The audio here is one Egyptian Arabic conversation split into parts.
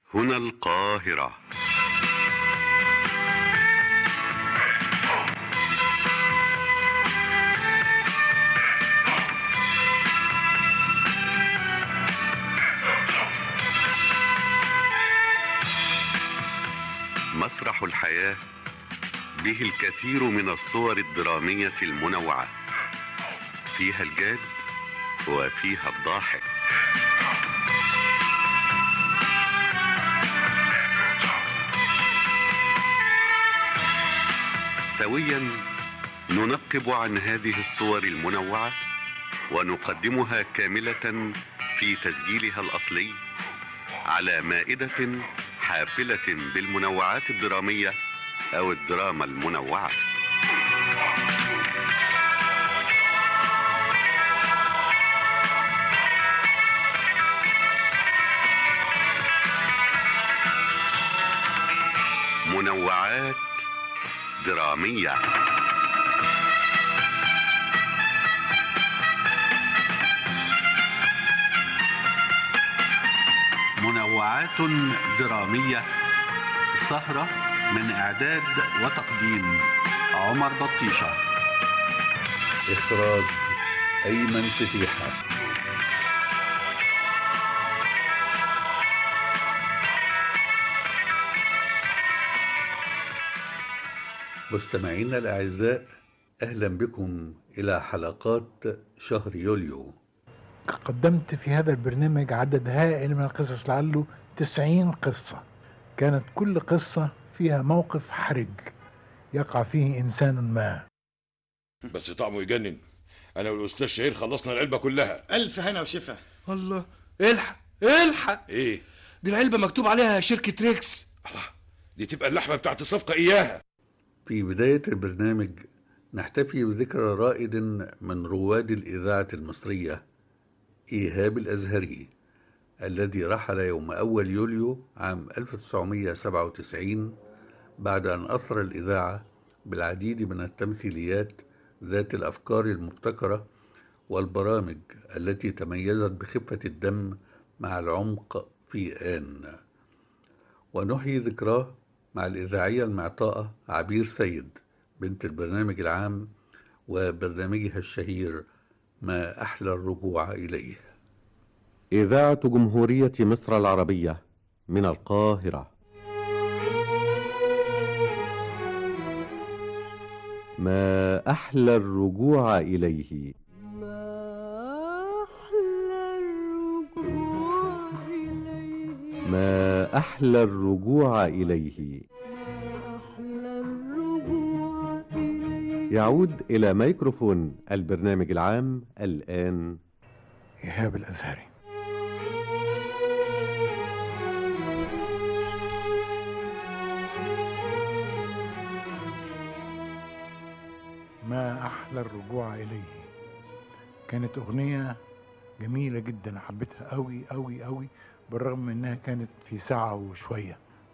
هنا القاهرة مسرح الحياة به الكثير من الصور الدرامية المنوعة فيها الجاد وفيها الضاحك سويا ننقب عن هذه الصور المنوعة ونقدمها كاملة في تسجيلها الأصلي على مائدة حافلة بالمنوعات الدرامية أو الدراما المنوعة منوعات درامية منوعات درامية سهرة من إعداد وتقديم عمر بطيشة إخراج أيمن فتيحة مستمعينا الأعزاء أهلا بكم إلى حلقات شهر يوليو قدمت في هذا البرنامج عدد هائل من القصص لعله تسعين قصة كانت كل قصة فيها موقف حرج يقع فيه إنسان ما بس طعمه يجنن انا والاستاذ شهير خلصنا العلبه كلها ألف هنا وشفا الله الحق الحق ايه دي العلبة مكتوب عليها شركة ريكس الله دي تبقى اللحمه بتاعت الصفقه اياها في بداية البرنامج نحتفي بذكرى رائد من رواد الإذاعة المصرية إيهاب الأزهري الذي رحل يوم أول يوليو عام 1997 بعد أن أثر الإذاعة بالعديد من التمثيليات ذات الأفكار المبتكرة والبرامج التي تميزت بخفة الدم مع العمق في آن ونحيي ذكراه مع الإذاعية المعطاءة عبير سيد بنت البرنامج العام وبرنامجها الشهير ما أحلى الرجوع إليه إذاعة جمهورية مصر العربية من القاهرة ما أحلى الرجوع إليه ما أحلى الرجوع إليه يعود إلى ميكروفون البرنامج العام الآن إيهاب الأزهري ما أحلى الرجوع إليه كانت أغنية جميلة جدا حبيتها أوي أوي أوي بالرغم من إنها كانت في ساعة وشوية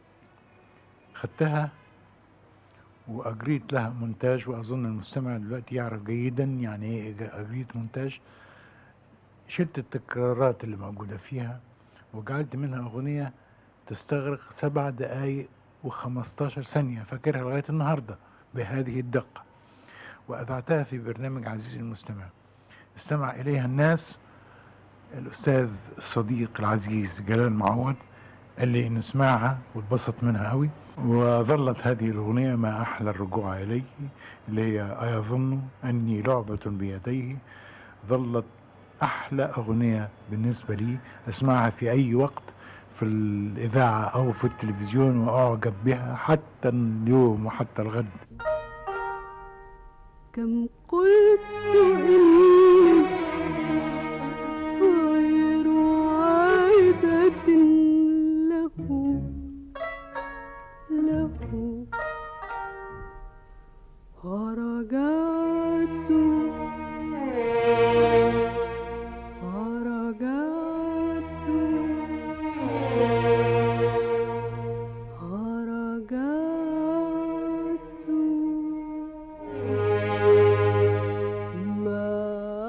خدتها وأجريت لها مونتاج وأظن المستمع دلوقتي يعرف جيدا يعني إيه أجريت مونتاج شلت التكرارات اللي موجودة فيها وجعلت منها أغنية تستغرق سبع دقايق وخمستاشر ثانية فاكرها لغاية النهاردة بهذه الدقة وأذعتها في برنامج عزيزي المستمع استمع إليها الناس الأستاذ الصديق العزيز جلال معوض قال لي نسمعها واتبسط منها قوي وظلت هذه الأغنية ما أحلى الرجوع إليه اللي هي أيظن أني لعبة بيديه ظلت أحلى أغنية بالنسبة لي أسمعها في أي وقت في الإذاعة أو في التلفزيون وأعجب بها حتى اليوم وحتى الغد كم قلت إني غير عائدة له له ورجعت ورجعت ورجعت ما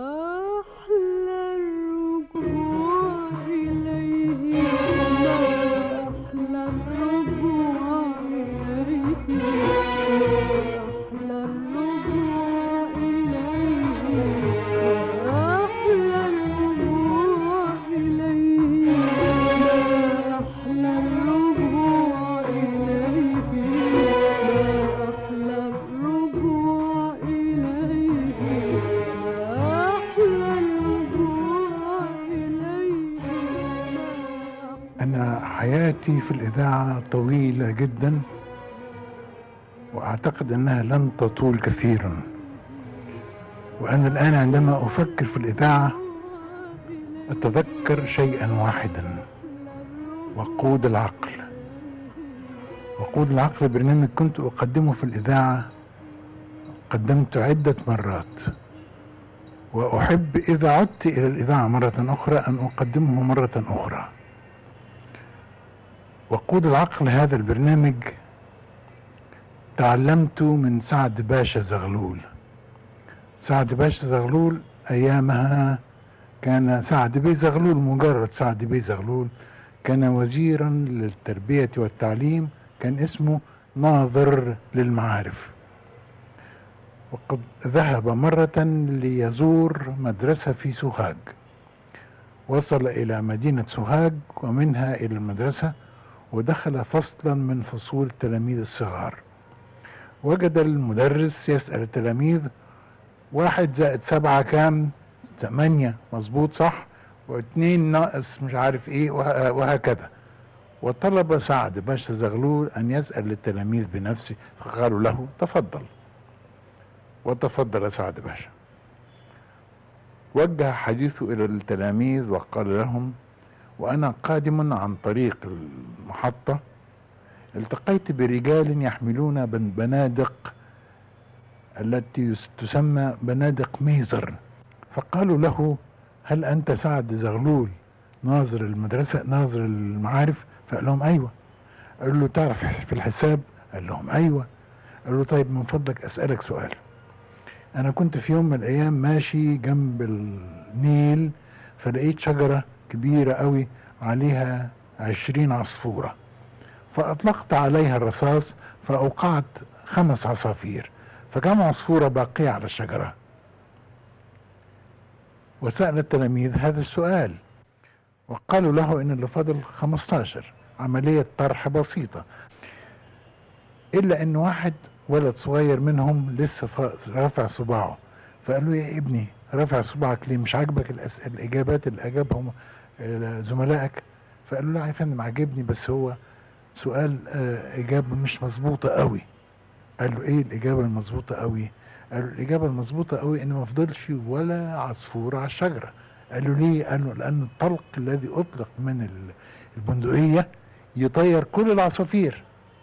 أن حياتي في الإذاعة طويلة جدا وأعتقد أنها لن تطول كثيرا وأنا الآن عندما أفكر في الإذاعة أتذكر شيئا واحدا وقود العقل وقود العقل برنامج كنت أقدمه في الإذاعة قدمت عدة مرات وأحب إذا عدت إلى الإذاعة مرة أخرى أن أقدمه مرة أخرى وقود العقل هذا البرنامج تعلمت من سعد باشا زغلول سعد باشا زغلول أيامها كان سعد بيه زغلول مجرد سعد بيه زغلول كان وزيرا للتربية والتعليم كان اسمه ناظر للمعارف وقد ذهب مرة ليزور مدرسة في سوهاج وصل إلى مدينة سوهاج ومنها إلى المدرسة ودخل فصلا من فصول التلاميذ الصغار وجد المدرس يسأل التلاميذ واحد زائد سبعة كام ثمانية مظبوط صح واثنين ناقص مش عارف ايه وه- وهكذا وطلب سعد باشا زغلول ان يسأل التلاميذ بنفسه فقالوا له تفضل وتفضل سعد باشا وجه حديثه الى التلاميذ وقال لهم وانا قادم عن طريق المحطة التقيت برجال يحملون بن- بنادق التي يس- تسمى بنادق ميزر فقالوا له هل أنت سعد زغلول ناظر المدرسة ناظر المعارف فقال لهم أيوة قال له تعرف في الحساب قال لهم أيوة قال له طيب من فضلك أسألك سؤال أنا كنت في يوم من الأيام ماشي جنب النيل فلقيت شجرة كبيرة قوي عليها عشرين عصفورة فأطلقت عليها الرصاص فأوقعت خمس عصافير فكم عصفورة باقية على الشجرة وسأل التلاميذ هذا السؤال وقالوا له إن اللي فاضل 15 عملية طرح بسيطة إلا إن واحد ولد صغير منهم لسه فا- رافع صباعه فقال له يا ابني رافع صباعك ليه مش عاجبك الأس... الإجابات اللي أجابهم آه، زملائك فقال له لا يا فندم عاجبني بس هو سؤال آه، إجابة مش مظبوطة قوي قال له إيه الإجابة المظبوطة قوي قال له الإجابة المظبوطة قوي إن ما فضلش ولا عصفورة على الشجرة قال له ليه؟ قال له لأن الطلق الذي أطلق من ال- البندقية يطير كل العصافير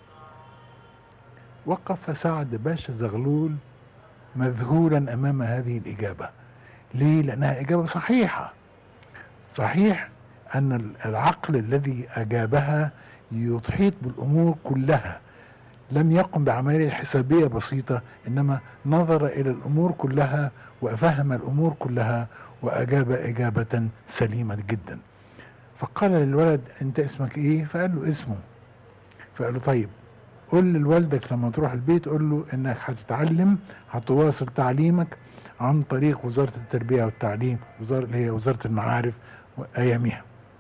وقف سعد باشا زغلول مذهولا أمام هذه الإجابة ليه؟ لأنها إجابة صحيحة صحيح أن ال- العقل الذي أجابها يحيط بالأمور كلها لم يقم بعملية حسابية بسيطة إنما نظر إلى الأمور كلها وفهم الأمور كلها وأجاب إجابة سليمة جدا فقال للولد أنت اسمك إيه؟ فقال له اسمه فقال له طيب قول لوالدك لما تروح البيت قول له إنك هتتعلم هتواصل تعليمك عن طريق وزارة التربية والتعليم وزارة اللي هي وزارة المعارف أيامها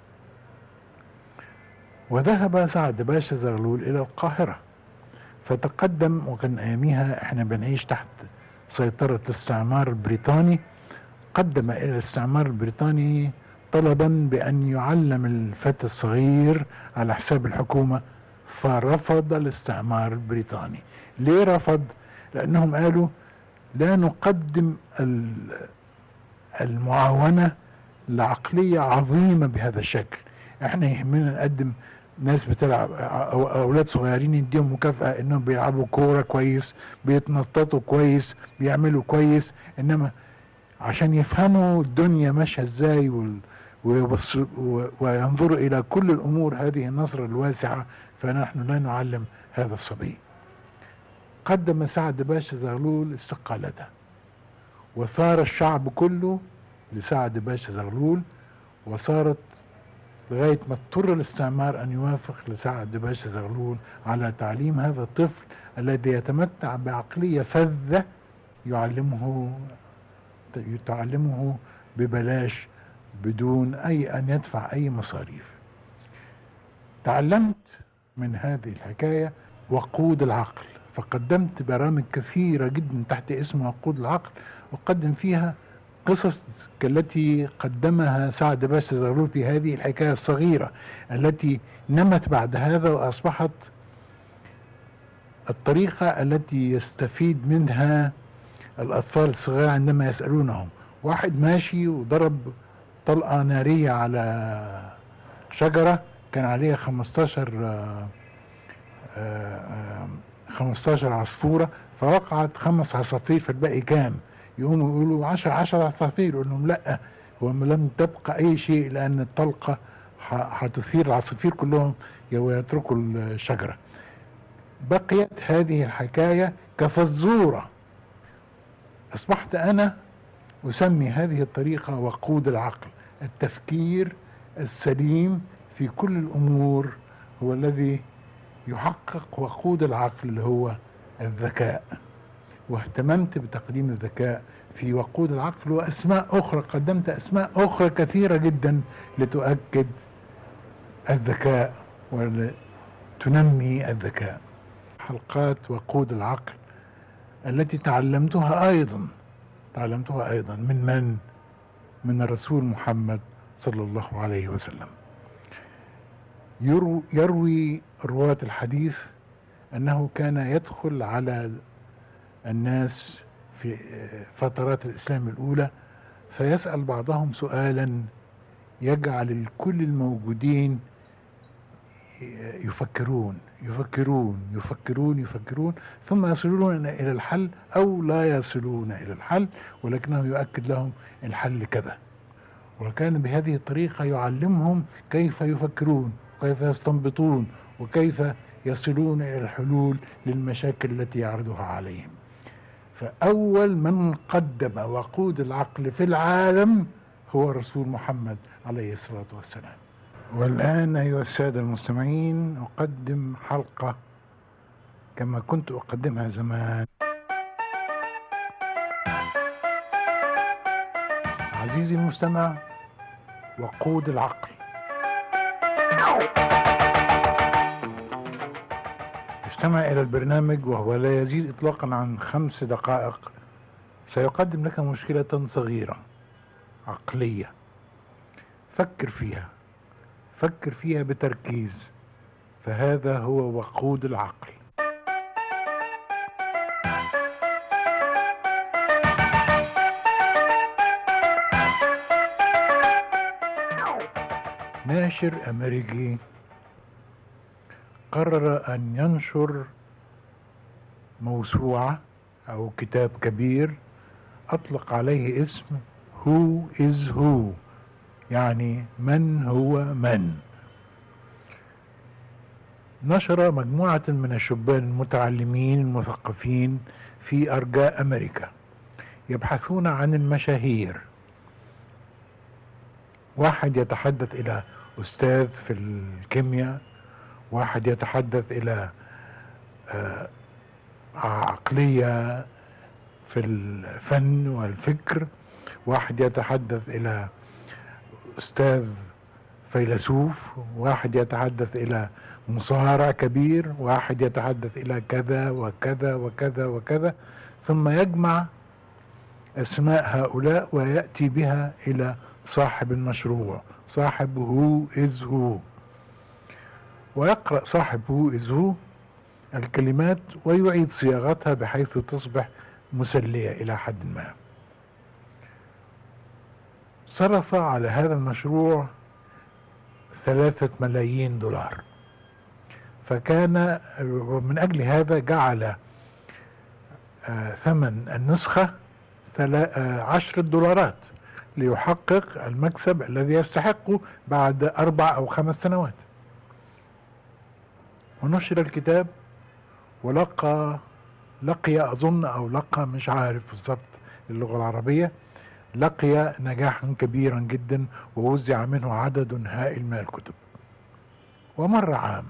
وذهب سعد باشا زغلول إلى القاهرة فتقدم وكان اياميها احنا بنعيش تحت سيطرة الاستعمار البريطاني قدم الى الاستعمار البريطاني طلبا بان يعلم الفتى الصغير على حساب الحكومة فرفض الاستعمار البريطاني ليه رفض لانهم قالوا لا نقدم ال- المعاونة لعقلية عظيمة بهذا الشكل احنا يهمنا نقدم ناس بتلعب أو اولاد صغيرين يديهم مكافأة انهم بيلعبوا كورة كويس بيتنططوا كويس بيعملوا كويس انما عشان يفهموا الدنيا ماشية ازاي وال- ويبص- و- وينظروا الى كل الامور هذه النظرة الواسعة فنحن لا نعلم هذا الصبي قدم سعد باشا زغلول استقالته وثار الشعب كله لسعد باشا زغلول وصارت لغاية ما اضطر الاستعمار أن يوافق لسعد باشا زغلول على تعليم هذا الطفل الذي يتمتع بعقلية فذة يعلمه تعلمه ببلاش بدون أي أن يدفع أي مصاريف تعلمت من هذه الحكاية وقود العقل فقدمت برامج كثيرة جدا تحت اسم وقود العقل أقدم فيها القصص التي قدمها سعد باشا زغلول في هذه الحكاية الصغيرة التي نمت بعد هذا وأصبحت الطريقة التي يستفيد منها الأطفال الصغار عندما يسألونهم واحد ماشي وضرب طلقة نارية على شجرة كان عليها 15 آه، آه، آه، 15 عصفورة فوقعت خمس عصافير فالباقي كام يقوموا يقولوا 10 10 عصافير يقول لهم لا هو لم تبقى أي شيء لأن الطلقة ح- هتثير العصافير كلهم ويتركوا الشجرة بقيت هذه الحكاية كفزورة أصبحت أنا أسمي هذه الطريقة وقود العقل التفكير السليم في كل الأمور هو الذي يحقق وقود العقل اللي هو الذكاء واهتممت بتقديم الذكاء في وقود العقل وأسماء أخرى قدمت أسماء أخرى كثيرة جدا لتؤكد الذكاء ولتنمي الذكاء حلقات وقود العقل التي تعلمتها أيضا تعلمتها أيضا من من؟ من الرسول محمد صلى الله عليه وسلم يرو يروي رواة الحديث أنه كان يدخل على الناس في فترات الإسلام الأولى فيسأل بعضهم سؤالا يجعل الكل الموجودين يفكرون يفكرون يفكرون يفكرون ثم يصلون إلى الحل أو لا يصلون إلى الحل ولكنه يؤكد لهم الحل كذا وكان بهذه الطريقة يعلمهم كيف يفكرون وكيف يستنبطون وكيف يصلون إلى الحلول للمشاكل التي يعرضها عليهم فأول من قدم وقود العقل في العالم هو الرسول محمد عليه الصلاة والسلام والآن أيها السادة المستمعين أقدم حلقة كما كنت أقدمها زمان عزيزي المستمع وقود العقل استمع إلى البرنامج وهو لا يزيد إطلاقا عن خمس دقائق سيقدم لك مشكلة صغيرة عقلية فكر فيها فكر فيها بتركيز فهذا هو وقود العقل ناشر أمريكي قرر أن ينشر موسوعة أو كتاب كبير أطلق عليه اسم Who is Who يعني من هو من نشر مجموعة من الشبان المتعلمين المثقفين في أرجاء أمريكا يبحثون عن المشاهير واحد يتحدث إلى أستاذ في الكيمياء واحد يتحدث إلى آه، عقلية في الفن والفكر واحد يتحدث إلى أستاذ فيلسوف واحد يتحدث إلى مصارع كبير واحد يتحدث إلى كذا وكذا وكذا وكذا ثم يجمع أسماء هؤلاء ويأتي بها إلى صاحب المشروع صاحب هو إز هو ويقرأ صاحب هو إز هو الكلمات ويعيد صياغتها بحيث تصبح مسلية إلى حد ما صرف على هذا المشروع ثلاثة ملايين دولار فكان ومن أجل هذا جعل آه، ثمن النسخة ثلا- آه، عشرة دولارات ليحقق المكسب الذي يستحقه بعد أربع أو خمس سنوات ونشر الكتاب ولقى لقي أظن أو لقى مش عارف بالضبط اللغة العربية لقي نجاحا كبيرا جدا ووزع منه عدد هائل من الكتب ومر عام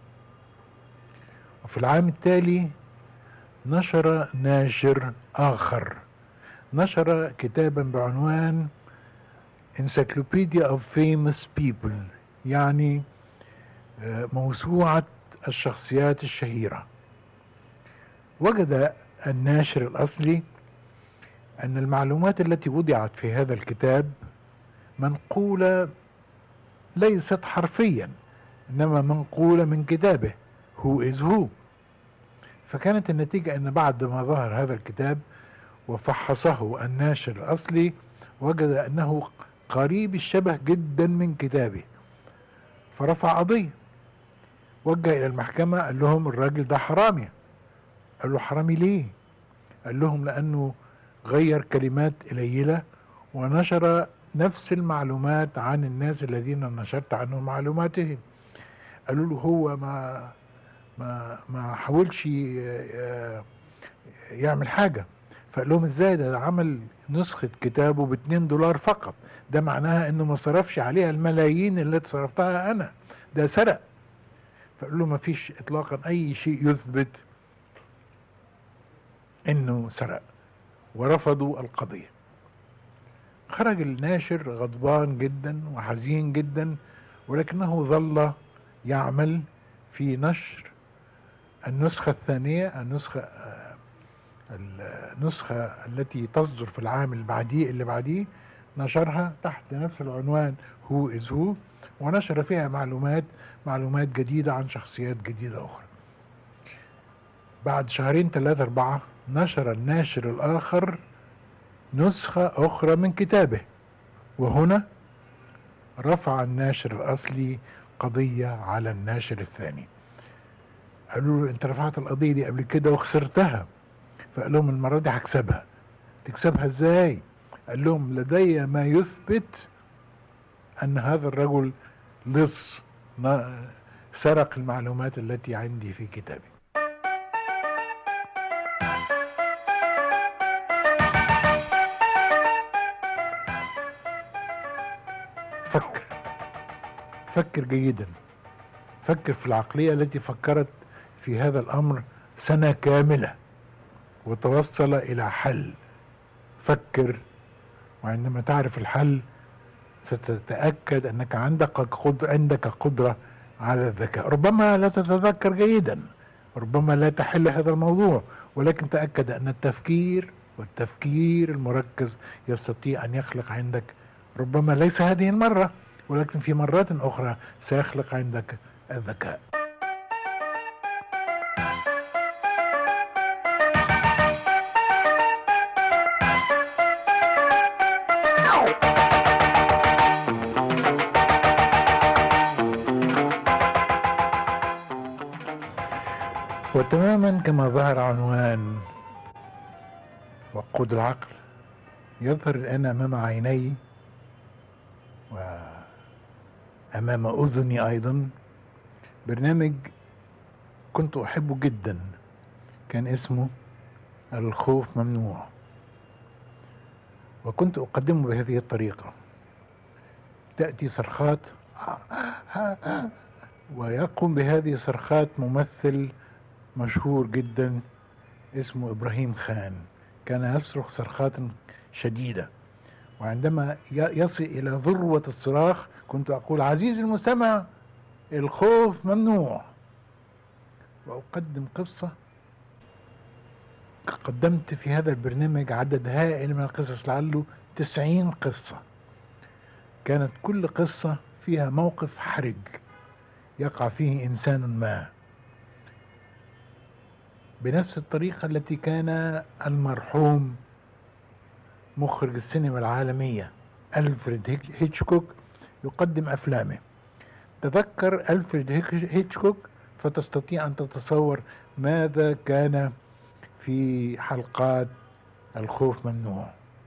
وفي العام التالي نشر ناشر آخر نشر كتابا بعنوان Encyclopedia of Famous People يعني آه، موسوعة الشخصيات الشهيرة وجد الناشر الأصلي أن المعلومات التي وضعت في هذا الكتاب منقولة ليست حرفيا إنما منقولة من كتابه هو إز هو فكانت النتيجة أن بعد ما ظهر هذا الكتاب وفحصه الناشر الأصلي وجد أنه قريب الشبه جدا من كتابه فرفع قضية وجه إلى المحكمة قال لهم الراجل ده حرامي قال له حرامي ليه قال لهم لأنه غير كلمات قليلة ونشر نفس المعلومات عن الناس الذين نشرت عنهم معلوماتهم قالوا له هو ما ما ما حاولش ي- يعمل حاجة فقال لهم ازاي ده عمل نسخة كتابه ب 2 دولار فقط ده معناها انه ما صرفش عليها الملايين اللي صرفتها انا ده سرق فقال له ما فيش اطلاقا اي شيء يثبت انه سرق ورفضوا القضية خرج الناشر غضبان جدا وحزين جدا ولكنه ظل يعمل في نشر النسخة الثانية النسخة آه، النسخة التي تصدر في العام اللي بعديه اللي بعديه نشرها تحت نفس العنوان هو از هو ونشر فيها معلومات معلومات جديدة عن شخصيات جديدة أخرى بعد شهرين ثلاثة أربعة نشر الناشر الآخر نسخة أخرى من كتابه وهنا رفع الناشر الأصلي قضية على الناشر الثاني قالوا له انت رفعت القضية دي قبل كده وخسرتها فقال لهم المرة دي هكسبها تكسبها ازاي قال لهم لدي ما يثبت ان هذا الرجل لص نا- سرق المعلومات التي عندي في كتابي فكر فكر جيدا فكر في العقلية التي فكرت في هذا الأمر سنة كاملة وتوصل إلى حل فكر وعندما تعرف الحل ستتأكد أنك عندك قد عندك قدرة على الذكاء ربما لا تتذكر جيدا ربما لا تحل هذا الموضوع ولكن تأكد أن التفكير والتفكير المركز يستطيع أن يخلق عندك ربما ليس هذه المرة ولكن في مرات أخرى سيخلق عندك الذكاء وتماما كما ظهر عنوان وقود العقل يظهر الآن أمام عيني وأمام أذني أيضا برنامج كنت أحبه جدا كان اسمه الخوف ممنوع وكنت أقدمه بهذه الطريقة تأتي صرخات ويقوم بهذه الصرخات ممثل مشهور جدا اسمه إبراهيم خان كان يصرخ صرخات شديدة وعندما ي- يصل إلى ذروة الصراخ كنت أقول عزيزي المستمع الخوف ممنوع وأقدم قصة قدمت في هذا البرنامج عدد هائل من القصص لعله تسعين قصة كانت كل قصة فيها موقف حرج يقع فيه إنسان ما بنفس الطريقة التي كان المرحوم مخرج السينما العالمية ألفريد هيك- هيتشكوك يقدم أفلامه تذكر ألفريد هيك- هيتشكوك فتستطيع أن تتصور ماذا كان في حلقات الخوف ممنوع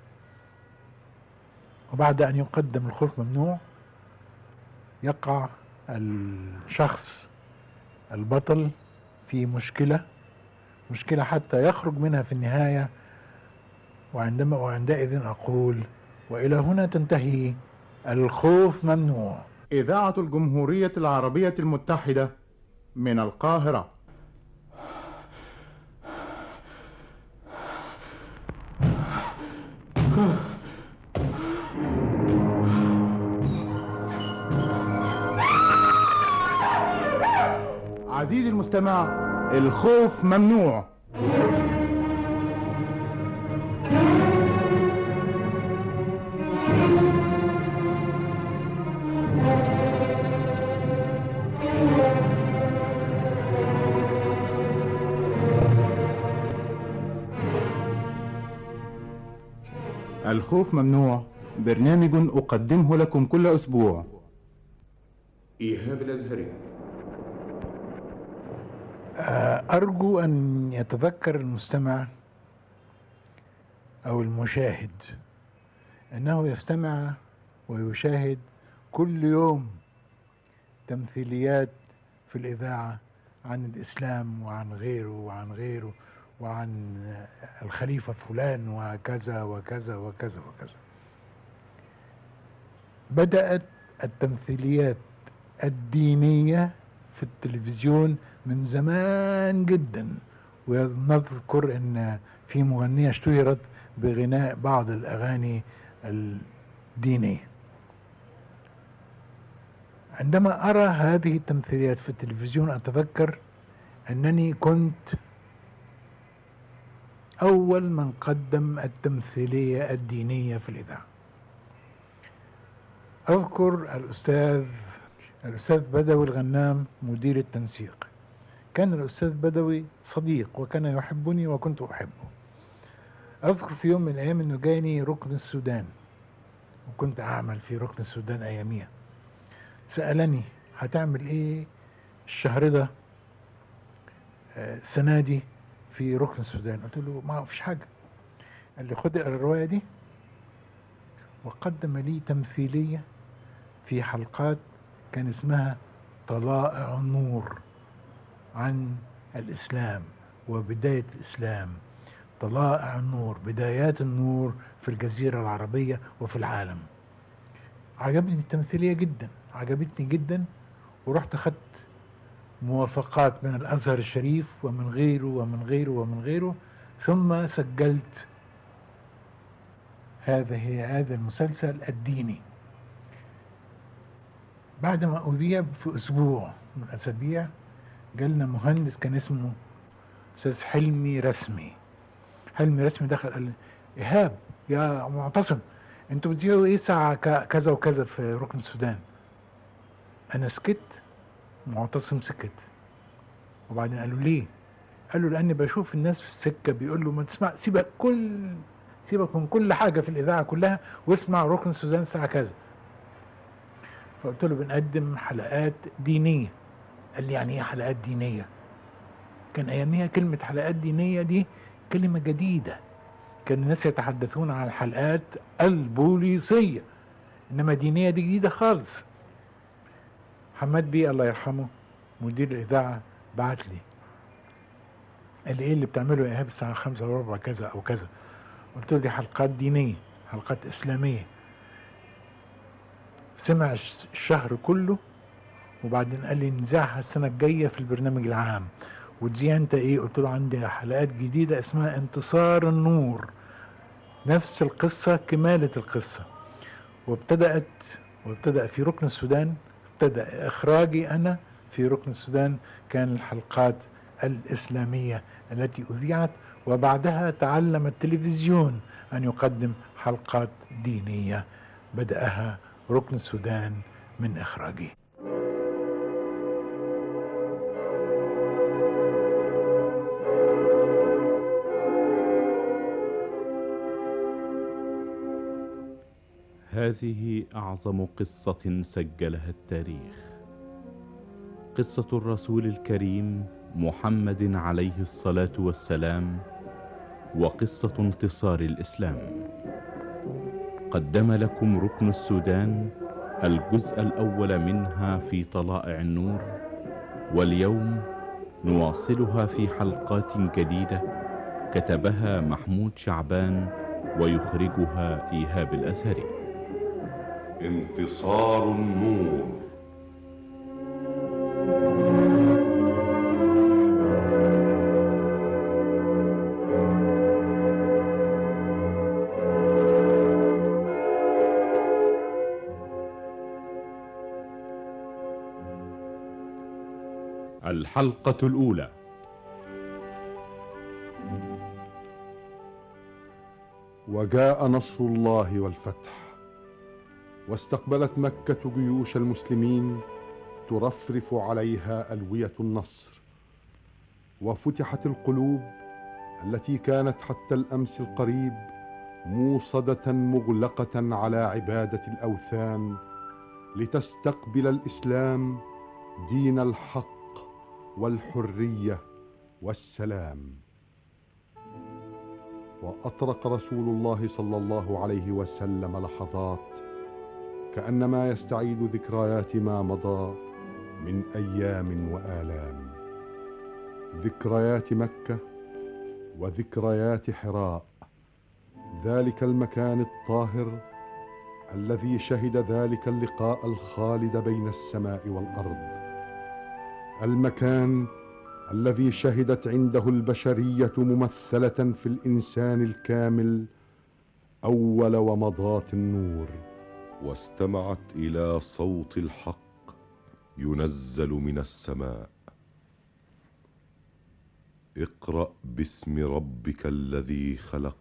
وبعد أن يقدم الخوف ممنوع يقع الشخص البطل في مشكلة مشكلة حتى يخرج منها في النهاية وعندما وعندئذ أقول وإلى هنا تنتهي الخوف ممنوع إذاعة الجمهورية العربية المتحدة من القاهرة عزيزي المستمع الخوف ممنوع الخوف ممنوع برنامج أقدمه لكم كل أسبوع إيهاب الأزهري آه، أرجو أن يتذكر المستمع أو المشاهد أنه يستمع ويشاهد كل يوم تمثيليات في الإذاعة عن الإسلام وعن غيره وعن غيره وعن الخليفة فلان وكذا وكذا وكذا وكذا بدأت التمثيليات الدينية في التلفزيون من زمان جدا ونذكر ان في مغنية اشتهرت بغناء بعض الاغاني الدينية عندما ارى هذه التمثيليات في التلفزيون اتذكر انني كنت اول من قدم التمثيلية الدينية في الاذاعة اذكر الاستاذ الأستاذ بدوي الغنام مدير التنسيق كان الأستاذ بدوي صديق وكان يحبني وكنت أحبه أذكر في يوم من الأيام أنه جاني ركن السودان وكنت أعمل في ركن السودان أياميها سألني هتعمل إيه الشهر ده آه، السنة دي في ركن السودان قلت له ما فيش حاجة قال لي خد اقرا الرواية دي وقدم لي تمثيلية في حلقات كان اسمها طلائع النور عن الإسلام وبداية الإسلام طلائع النور بدايات النور في الجزيرة العربية وفي العالم عجبني التمثيلية جدا عجبتني جدا ورحت أخدت موافقات من الأزهر الشريف ومن غيره ومن غيره ومن غيره ثم سجلت هذا هذا المسلسل الديني بعد ما أذيع في أسبوع من الأسابيع جالنا مهندس كان اسمه أستاذ حلمي رسمي حلمي رسمي دخل قال لي إيهاب يا معتصم أنتوا بتذيعوا إيه الساعة ك- كذا وكذا في ركن السودان أنا سكت معتصم سكت وبعدين قالوا ليه؟ قالوا لأني بشوف الناس في السكة بيقول له ما تسمع سيبك كل سيبك من كل حاجة في الإذاعة كلها واسمع ركن السودان الساعة كذا فقلت له بنقدم حلقات دينية قال لي يعني ايه حلقات دينية كان اياميها كلمة حلقات دينية دي كلمة جديدة كان الناس يتحدثون عن الحلقات البوليسية انما دينية دي جديدة خالص حماد بيه الله يرحمه مدير الاذاعة بعت لي قال لي ايه اللي بتعمله يا ايهاب الساعة خمسة وربع كذا او كذا قلت له دي حلقات دينية حلقات اسلامية سمع الش- الشهر كله وبعدين قال لي نذاعها السنة الجاية في البرنامج العام وتذيع انت ايه قلت له عندي حلقات جديدة اسمها انتصار النور نفس القصة كمالة القصة وابتدأت وابتدأ في ركن السودان ابتدأ إخراجي أنا في ركن السودان كان الحلقات الإسلامية التي أذيعت وبعدها تعلم التلفزيون أن يقدم حلقات دينية بدأها ركن السودان من إخراجه هذه أعظم قصة سجلها التاريخ قصة الرسول الكريم محمد عليه الصلاة والسلام وقصة انتصار الإسلام قدم لكم ركن السودان الجزء الأول منها في طلائع النور واليوم نواصلها في حلقات جديدة كتبها محمود شعبان ويخرجها إيهاب الأزهري انتصار النور الحلقة الأولى وجاء نصر الله والفتح واستقبلت مكة جيوش المسلمين ترفرف عليها ألوية النصر وفتحت القلوب التي كانت حتى الأمس القريب موصده مغلقه على عباده الاوثان لتستقبل الاسلام دين الحق والحريه والسلام واطرق رسول الله صلى الله عليه وسلم لحظات كانما يستعيد ذكريات ما مضى من ايام والام ذكريات مكه وذكريات حراء ذلك المكان الطاهر الذي شهد ذلك اللقاء الخالد بين السماء والارض المكان الذي شهدت عنده البشريه ممثله في الانسان الكامل اول ومضات النور واستمعت الى صوت الحق ينزل من السماء اقرا باسم ربك الذي خلق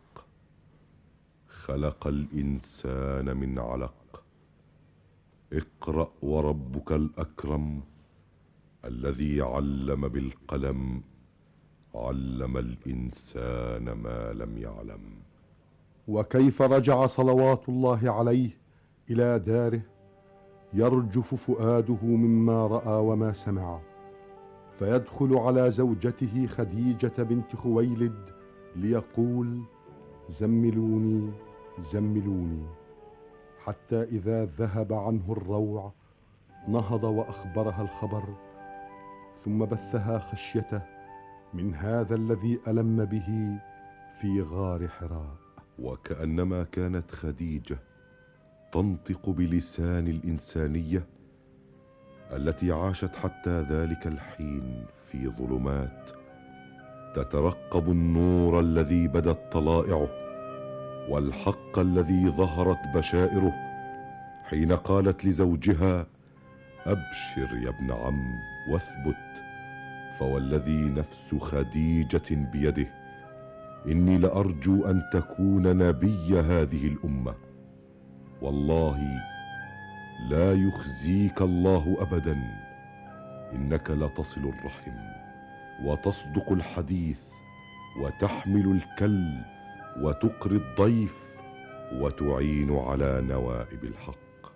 خلق الانسان من علق اقرا وربك الاكرم الذي علم بالقلم علم الانسان ما لم يعلم وكيف رجع صلوات الله عليه الى داره يرجف فؤاده مما راى وما سمع فيدخل على زوجته خديجه بنت خويلد ليقول زملوني زملوني حتى اذا ذهب عنه الروع نهض واخبرها الخبر ثم بثها خشيته من هذا الذي الم به في غار حراء وكانما كانت خديجه تنطق بلسان الانسانيه التي عاشت حتى ذلك الحين في ظلمات تترقب النور الذي بدت طلائعه والحق الذي ظهرت بشائره حين قالت لزوجها ابشر يا ابن عم واثبت فوالذي نفس خديجه بيده اني لارجو ان تكون نبي هذه الامه والله لا يخزيك الله ابدا انك لتصل الرحم وتصدق الحديث وتحمل الكل وتقري الضيف وتعين على نوائب الحق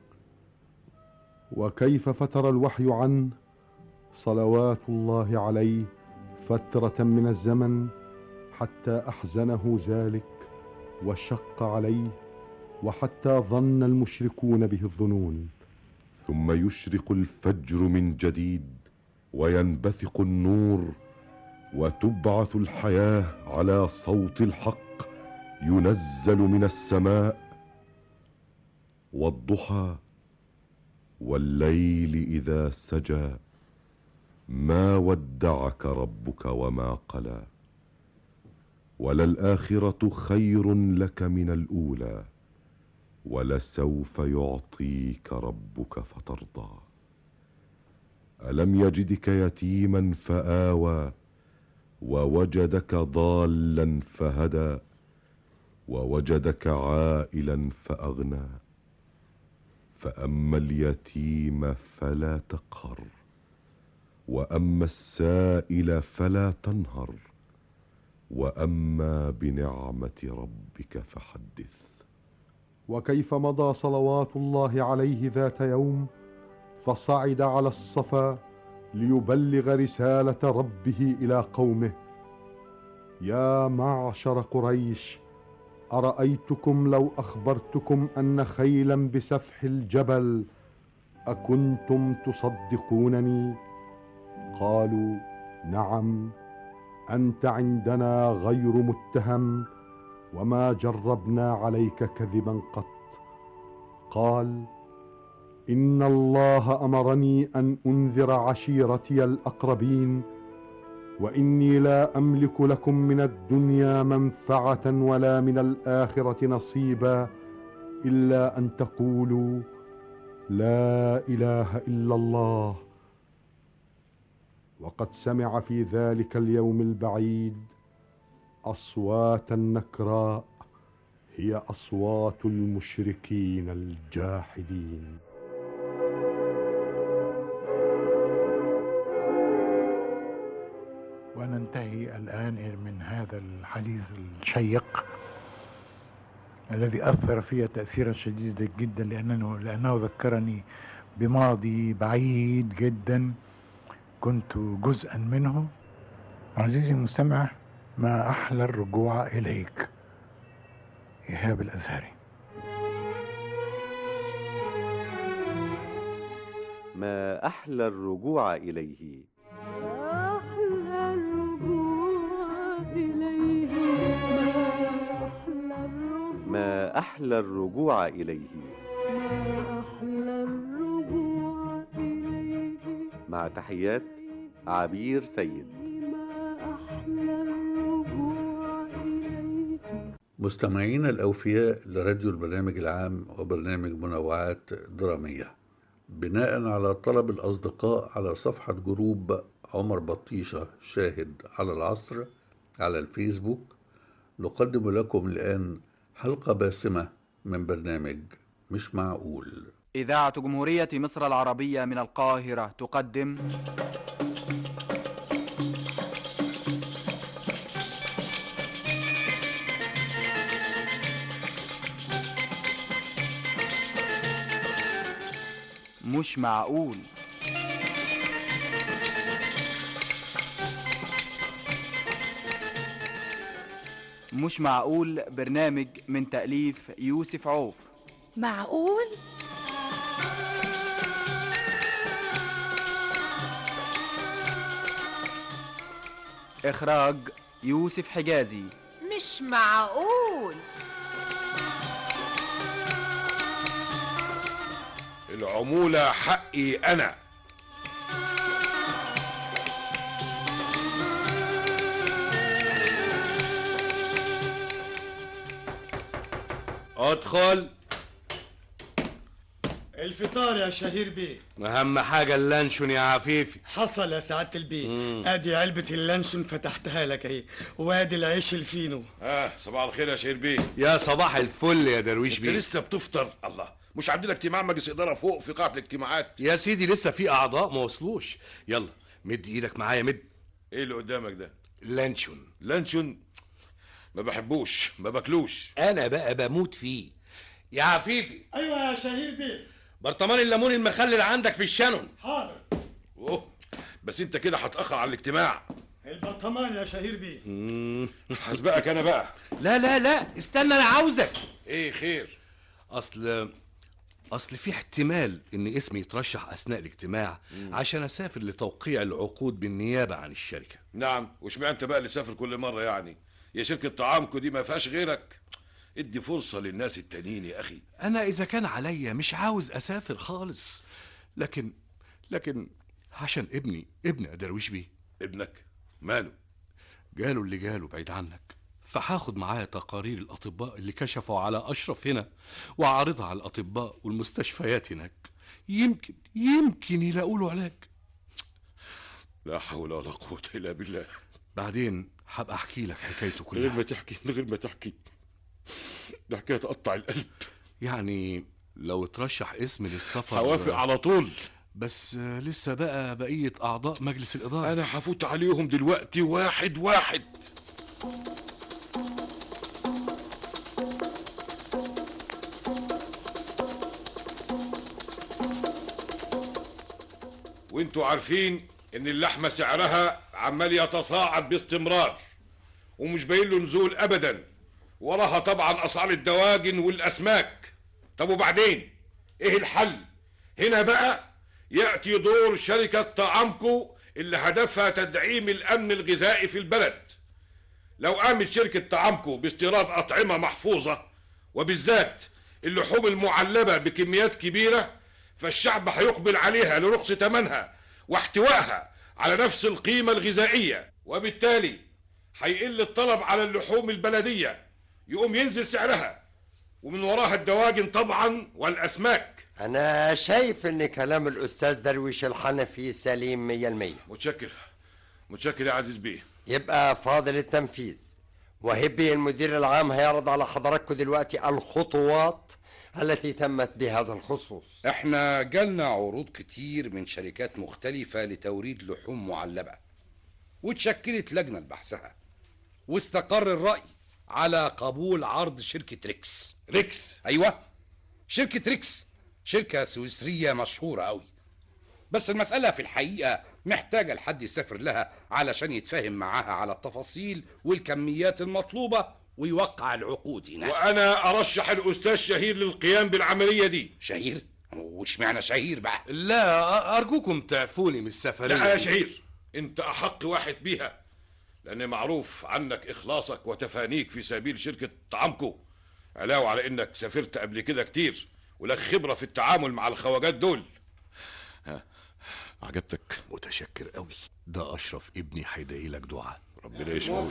وكيف فتر الوحي عنه صلوات الله عليه فتره من الزمن حتى احزنه ذلك وشق عليه وحتى ظن المشركون به الظنون ثم يشرق الفجر من جديد وينبثق النور وتبعث الحياه على صوت الحق ينزل من السماء والضحى والليل اذا سجى ما ودعك ربك وما قلى وللاخره خير لك من الاولى ولسوف يعطيك ربك فترضى الم يجدك يتيما فاوى ووجدك ضالا فهدى ووجدك عائلا فاغنى فاما اليتيم فلا تقهر واما السائل فلا تنهر واما بنعمه ربك فحدث وكيف مضى صلوات الله عليه ذات يوم فصعد على الصفا ليبلغ رساله ربه الى قومه يا معشر قريش ارايتكم لو اخبرتكم ان خيلا بسفح الجبل اكنتم تصدقونني قالوا نعم انت عندنا غير متهم وما جربنا عليك كذبا قط قال ان الله امرني ان انذر عشيرتي الاقربين واني لا املك لكم من الدنيا منفعه ولا من الاخره نصيبا الا ان تقولوا لا اله الا الله وقد سمع في ذلك اليوم البعيد اصواتا نكراء هي اصوات المشركين الجاحدين وننتهي الآن من هذا الحديث الشيق الذي أثر في تأثيرا شديدا جدا لأنه لأنه ذكرني بماضي بعيد جدا كنت جزءا منه عزيزي المستمع ما أحلى الرجوع إليك إيهاب الأزهري ما أحلى الرجوع إليه أحلى الرجوع إليه ما أحلى الرجوع ما أحلى الرجوع إليه ما أحلى الرجوع إليه مع تحيات عبير سيد ما أحلى الرجوع إليه مستمعينا الأوفياء لراديو البرنامج العام وبرنامج منوعات درامية بناء على طلب الأصدقاء على صفحة جروب عمر بطيشة شاهد على العصر على الفيسبوك نقدم لكم الآن حلقة باسمة من برنامج مش معقول إذاعة جمهورية مصر العربية من القاهرة تقدم مش معقول مش معقول برنامج من تأليف يوسف عوف معقول إخراج يوسف حجازي مش معقول العمولة حقي أنا ادخل الفطار يا شهير بيه اهم حاجه اللانشون يا عفيفي حصل يا سعادة البيه مم. ادي علبة اللانشون فتحتها لك اهي وادي العيش الفينو اه صباح الخير يا شهير بيه يا صباح الفل يا درويش انت بيه لسه بتفطر الله مش عندنا اجتماع مجلس اداره فوق في قاعه الاجتماعات يا سيدي لسه في اعضاء ما وصلوش يلا مد ايدك معايا مد ايه اللي قدامك ده لانشون لانشون ما بحبوش ما باكلوش انا بقى بموت فيه يا عفيفي ايوه يا شهير بيه برطمان الليمون المخلل عندك في الشانون حاضر اوه بس انت كده هتاخر على الاجتماع البرطمان يا شهير بيه هسبقك انا بقى لا لا لا استنى انا عاوزك ايه خير اصل اصل في احتمال ان اسمي يترشح اثناء الاجتماع عشان اسافر لتوقيع العقود بالنيابه عن الشركه نعم واشمعنى انت بقى اللي سافر كل مره يعني يا شركه طعامكو دي ما فيهاش غيرك ادي فرصه للناس التانيين يا اخي انا اذا كان عليا مش عاوز اسافر خالص لكن لكن عشان ابني ابني يا درويش بيه ابنك ماله جاله اللي جاله بعيد عنك فهاخد معايا تقارير الاطباء اللي كشفوا على اشرف هنا واعرضها على الاطباء والمستشفيات هناك يمكن يمكن يلاقوا له علاج لا حول ولا قوه الا بالله بعدين هبقى احكي لك حكايته من غير كلها ما تحكي من غير ما تحكي ده حكايه تقطع القلب يعني لو ترشح اسمي للسفر هوافق على طول بس آه، لسه بقى بقية أعضاء مجلس الإدارة انا هفوت عليهم دلوقتي واحد واحد وانتوا عارفين ان اللحمه سعرها عمال يتصاعد باستمرار ومش باين له نزول ابدا وراها طبعا اسعار الدواجن والاسماك طب وبعدين ايه الحل هنا بقى ياتي دور شركه طعامكو اللي هدفها تدعيم الامن الغذائي في البلد لو قامت شركه طعامكو باستيراد اطعمه محفوظه وبالذات اللحوم المعلبه بكميات كبيره فالشعب هيقبل عليها لرخص ثمنها واحتوائها على نفس القيمه الغذائيه وبالتالي هيقل الطلب على اللحوم البلديه يقوم ينزل سعرها ومن وراها الدواجن طبعا والاسماك أنا شايف إن كلام الأستاذ درويش الحنفي سليم مية المية متشكر متشكر يا عزيز بيه يبقى فاضل التنفيذ وهبي المدير العام هيعرض على حضراتكم دلوقتي الخطوات التي تمت بهذا الخصوص احنا جالنا عروض كتير من شركات مختلفة لتوريد لحوم معلبة وتشكلت لجنة لبحثها واستقر الرأي على قبول عرض شركة ريكس ريكس ايوه شركه ريكس شركه سويسريه مشهوره قوي بس المساله في الحقيقه محتاجه لحد يسافر لها علشان يتفاهم معاها على التفاصيل والكميات المطلوبه ويوقع العقود هناك وانا ارشح الاستاذ شهير للقيام بالعمليه دي شهير وش معنى شهير بقى لا ارجوكم تعفوني من السفريه لا يا دي. شهير انت احق واحد بيها لان معروف عنك اخلاصك وتفانيك في سبيل شركه طعامكو علاوه على انك سافرت قبل كده كتير ولك خبره في التعامل مع الخواجات دول عجبتك متشكر قوي ده اشرف ابني هيدعي لك دعاء ربنا يشفيه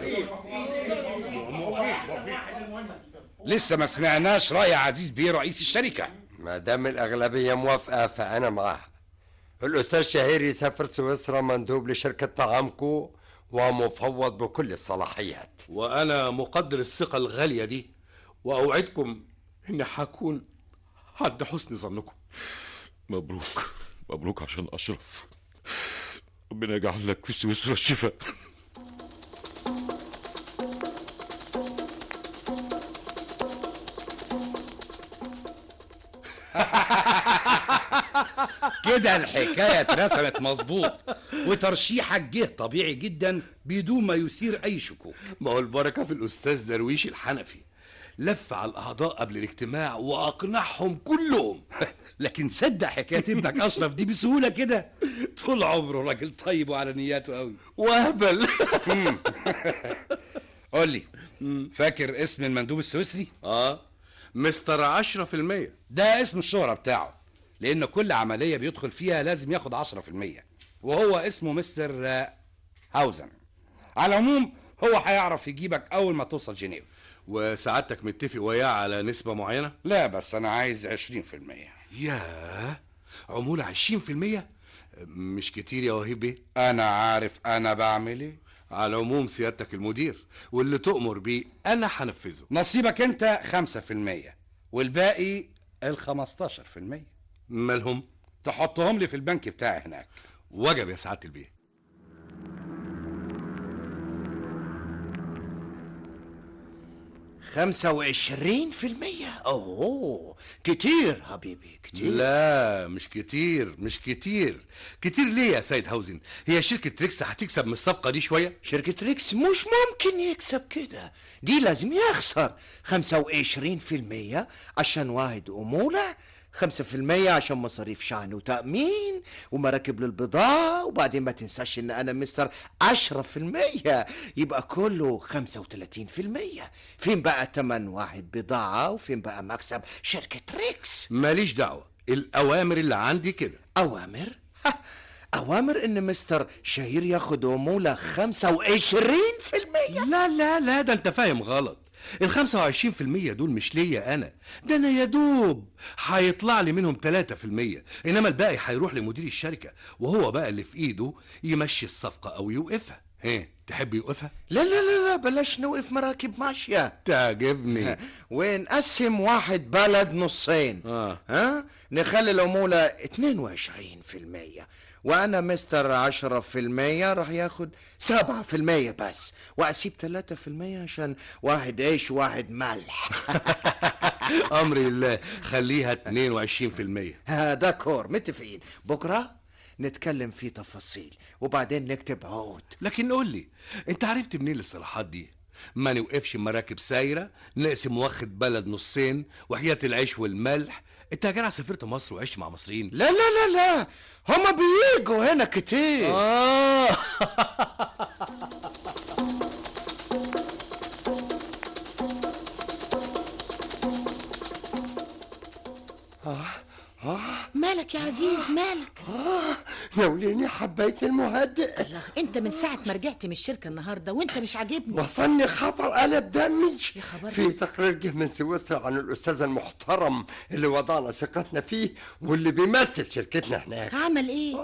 لسه ما سمعناش راي عزيز بيه رئيس الشركه ما دام الأغلبية موافقة فأنا معاها الأستاذ شهير يسافر سويسرا مندوب لشركة طعامكو ومفوض بكل الصلاحيات وانا مقدر الثقه الغاليه دي واوعدكم اني هكون عند حسن ظنكم مبروك مبروك عشان اشرف ربنا يجعل لك في سويسرا الشفاء كده الحكايه اترسمت مظبوط وترشيحك جه طبيعي جدا بدون ما يثير اي شكوك ما هو البركه في الاستاذ درويش الحنفي لف على الاعضاء قبل الاجتماع واقنعهم كلهم لكن صدق حكايه ابنك اشرف دي بسهوله كده طول عمره راجل طيب وعلى نياته قوي وهبل قول لي فاكر اسم المندوب السويسري اه مستر عشرة في المية ده اسم الشهرة بتاعه لأن كل عملية بيدخل فيها لازم ياخد عشرة في المية وهو اسمه مستر آه، هاوزن على العموم هو هيعرف يجيبك أول ما توصل جنيف وسعادتك متفق وياه على نسبة معينة؟ لا بس أنا عايز عشرين في المية ياه عمولة عشرين في المية مش كتير يا وهيب بيه أنا عارف أنا بعمل إيه على العموم سيادتك المدير واللي تؤمر بيه أنا هنفذه نصيبك أنت خمسة في المية والباقي الخمستاشر في المية مالهم؟ تحطهم لي في البنك بتاعي هناك وجب يا سعادة البيه خمسة وعشرين في المية أوه كتير حبيبي كتير لا مش كتير مش كتير كتير ليه يا سيد هاوزن هي شركة ريكس هتكسب من الصفقة دي شوية شركة ريكس مش ممكن يكسب كده دي لازم يخسر خمسة وعشرين في المية عشان واحد أمولة خمسة في المية عشان مصاريف شحن وتأمين ومراكب للبضاعة وبعدين ما تنساش إن أنا مستر عشرة في المية يبقى كله خمسة وتلاتين في المية فين بقى تمن واحد بضاعة وفين بقى مكسب شركة ريكس ماليش دعوة الأوامر اللي عندي كده أوامر؟ ها، أوامر إن مستر شهير ياخد عمولة خمسة وعشرين في المية لا لا لا ده انت فاهم غلط ال 25% دول مش ليا انا ده انا يا دوب هيطلع لي منهم 3% انما الباقي هيروح لمدير الشركه وهو بقى اللي في ايده يمشي الصفقه او يوقفها ايه تحب يوقفها لا لا لا لا بلاش نوقف مراكب ماشية تعجبني ونقسم واحد بلد نصين اه ها نخلي العمولة 22 في المية وأنا مستر عشرة في المية راح ياخد سبعة في المية بس وأسيب ثلاثة في المية عشان واحد عيش وواحد ملح امري الله خليها 22% هذا كور متفقين بكرة نتكلم في تفاصيل وبعدين نكتب عقود لكن قول لي انت عرفت منين الاصطلاحات دي ما نوقفش مراكب سايره نقسم واخد بلد نصين وحياه العيش والملح انت يا جدع سافرت مصر وعشت مع مصريين لا لا لا لا هما بيجوا هنا كتير آه مالك يا عزيز مالك يا وليني حبيت المهدئ انت من ساعة ما رجعت من الشركة النهاردة وانت مش عاجبني وصلني خبر قلب دمي يا خبر في تقرير جه من سويسرا عن الاستاذ المحترم اللي وضعنا ثقتنا فيه واللي بيمثل شركتنا هناك عمل ايه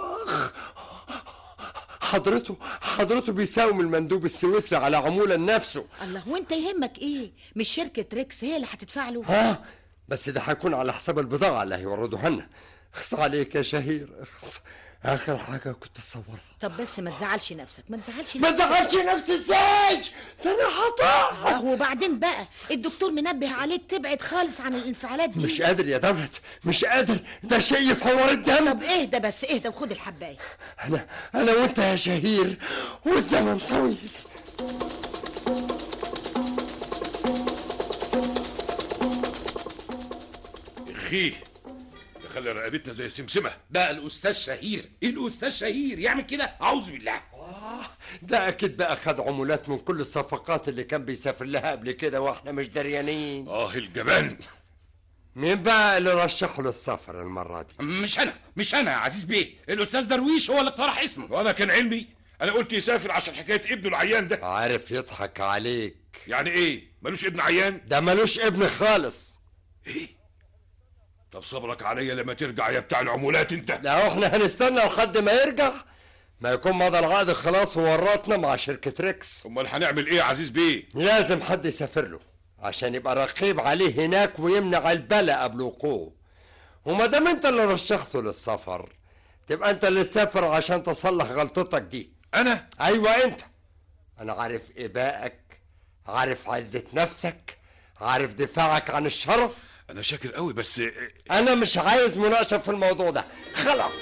حضرته حضرته بيساوم المندوب السويسري على عموله لنفسه الله وانت يهمك ايه مش شركة ريكس هي اللي هتدفع له ها بس ده هيكون على حساب البضاعة اللي هيوردوها لنا اخص عليك يا شهير اخص اخر حاجه كنت اتصورها طب بس ما تزعلش نفسك ما تزعلش ما نفسك تزعلش نفسي ازاي ده انا هطلع آه، وبعدين بقى الدكتور منبه عليك تبعد خالص عن الانفعالات دي مش قادر يا دمت مش قادر ده شيء في حوار الدم طب اهدى بس اهدى وخد الحبايه انا انا وانت يا شهير والزمن طويل اخيه ده خلى رقبتنا زي السمسمه ده الاستاذ شهير ايه الاستاذ شهير يعمل كده اعوذ بالله ده اكيد بقى خد عمولات من كل الصفقات اللي كان بيسافر لها قبل كده واحنا مش دريانين اه الجبان مين بقى اللي رشحه للسفر المره دي مش انا مش انا يا عزيز بيه الاستاذ درويش هو اللي اقترح اسمه وانا كان علمي انا قلت يسافر عشان حكايه ابنه العيان ده عارف يضحك عليك يعني ايه ملوش ابن عيان ده ملوش ابن خالص طب صبرك عليا لما ترجع يا بتاع العمولات انت لا احنا هنستنى لحد ما يرجع ما يكون مضى العقد خلاص وورطنا مع شركة ريكس امال هنعمل ايه يا عزيز بيه لازم حد يسافر له عشان يبقى رقيب عليه هناك ويمنع البلاء قبل وقوعه وما دام انت اللي رشحته للسفر تبقى انت اللي تسافر عشان تصلح غلطتك دي انا ايوه انت انا عارف ابائك عارف عزة نفسك عارف دفاعك عن الشرف انا شاكر قوي بس انا مش عايز مناقشه في الموضوع ده خلاص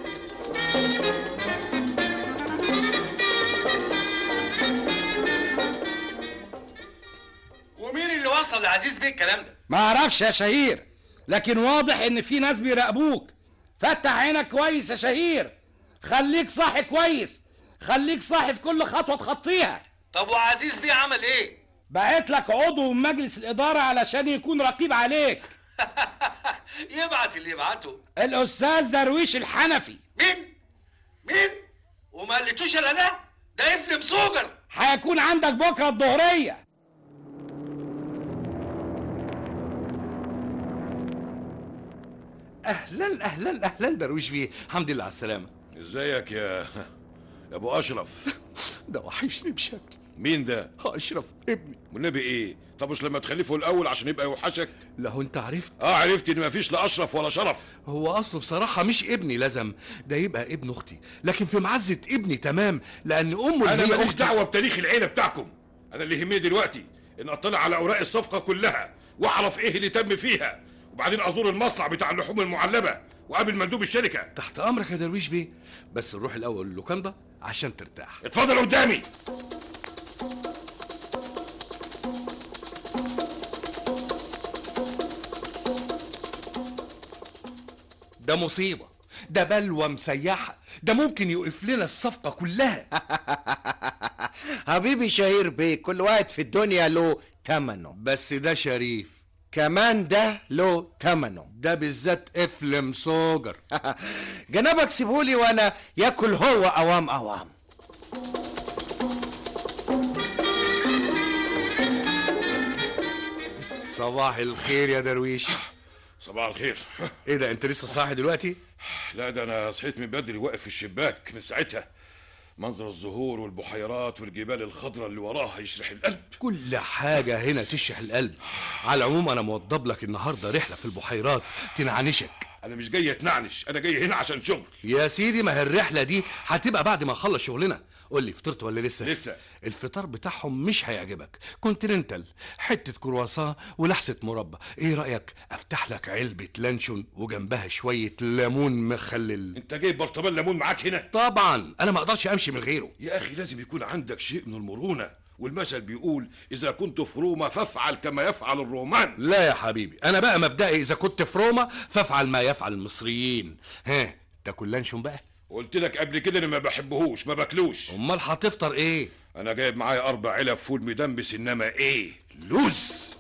ومين اللي وصل لعزيز بيه الكلام ده ما اعرفش يا شهير لكن واضح ان في ناس بيراقبوك فتح عينك كويس يا شهير خليك صاحي كويس خليك صاحي في كل خطوه تخطيها طب وعزيز بيه عمل ايه بعت لك عضو من مجلس الاداره علشان يكون رقيب عليك يبعت اللي يبعته الاستاذ درويش الحنفي مين مين وما قلتوش الا ده ده ابن مسوجر هيكون عندك بكره الظهريه اهلا اهلا اهلا درويش بيه الحمد لله على السلامه ازيك يا يا ابو اشرف ده وحشني بشكل مين ده اشرف ابني والنبي ايه طب مش لما تخلفه الاول عشان يبقى يوحشك لا هو انت عرفت اه عرفت ان مفيش لا اشرف ولا شرف هو اصله بصراحه مش ابني لازم ده يبقى ابن اختي لكن في معزه ابني تمام لان امه انا اللي هي ماليش اختي دعوه بتاريخ العيله بتاعكم انا اللي يهمني دلوقتي ان اطلع على اوراق الصفقه كلها واعرف ايه اللي تم فيها وبعدين ازور المصنع بتاع اللحوم المعلبه وقابل مندوب الشركه تحت امرك يا درويش بيه بس نروح الاول اللوكاندا عشان ترتاح اتفضل قدامي ده مصيبه ده بلوى مسيحه ده ممكن يوقف لنا الصفقه كلها حبيبي شهير بيه كل واحد في الدنيا له تمنه بس ده شريف كمان ده له تمنه ده بالذات افلم سوجر جنابك سيبولي وانا ياكل هو اوام اوام صباح الخير يا درويش صباح الخير ايه ده انت لسه صاحي دلوقتي لا ده انا صحيت من بدري واقف في الشباك من ساعتها منظر الزهور والبحيرات والجبال الخضراء اللي وراها يشرح القلب كل حاجة هنا تشرح القلب على العموم أنا موضب لك النهاردة رحلة في البحيرات تنعنشك انا مش جاي اتنعنش انا جاي هنا عشان شغل يا سيدي ما هي الرحلة دي هتبقى بعد ما نخلص شغلنا قول لي فطرت ولا لسه لسه الفطار بتاعهم مش هيعجبك كونتيننتال حتة كرواسون ولحسة مربى ايه رأيك افتح لك علبة لانشون وجنبها شوية ليمون مخلل انت جايب برطمان ليمون معاك هنا طبعا انا ما اقدرش امشي من غيره يا اخي لازم يكون عندك شيء من المرونه والمثل بيقول اذا كنت في روما فافعل كما يفعل الرومان لا يا حبيبي انا بقى مبدئي اذا كنت في روما فافعل ما يفعل المصريين ها تاكل لانشون بقى قلت لك قبل كده اني ما بحبهوش ما باكلوش امال هتفطر ايه انا جايب معايا اربع علب فول مدمس انما ايه لوز